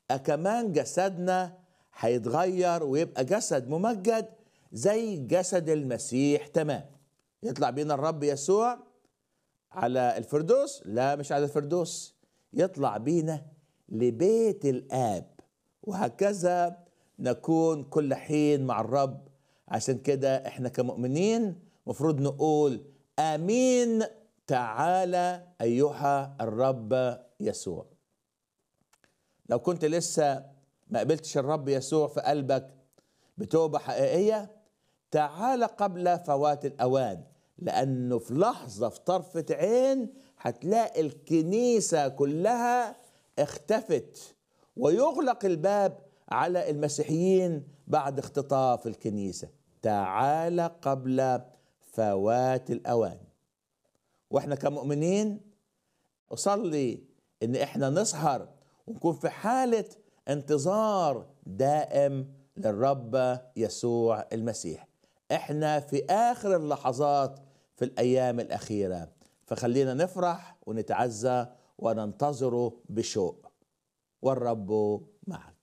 كمان جسدنا هيتغير ويبقى جسد ممجد زي جسد المسيح تمام يطلع بينا الرب يسوع على الفردوس لا مش على الفردوس يطلع بينا لبيت الآب وهكذا نكون كل حين مع الرب عشان كده احنا كمؤمنين مفروض نقول امين تعالى ايها الرب يسوع لو كنت لسه ما قبلتش الرب يسوع في قلبك بتوبة حقيقية تعال قبل فوات الأوان لأنه في لحظة في طرفة عين هتلاقي الكنيسة كلها اختفت ويغلق الباب على المسيحيين بعد اختطاف الكنيسة تعال قبل فوات الأوان واحنا كمؤمنين أصلي إن احنا نسهر ونكون في حالة انتظار دائم للرب يسوع المسيح احنا في آخر اللحظات في الأيام الأخيرة فخلينا نفرح ونتعزى وننتظره بشوق والرب معك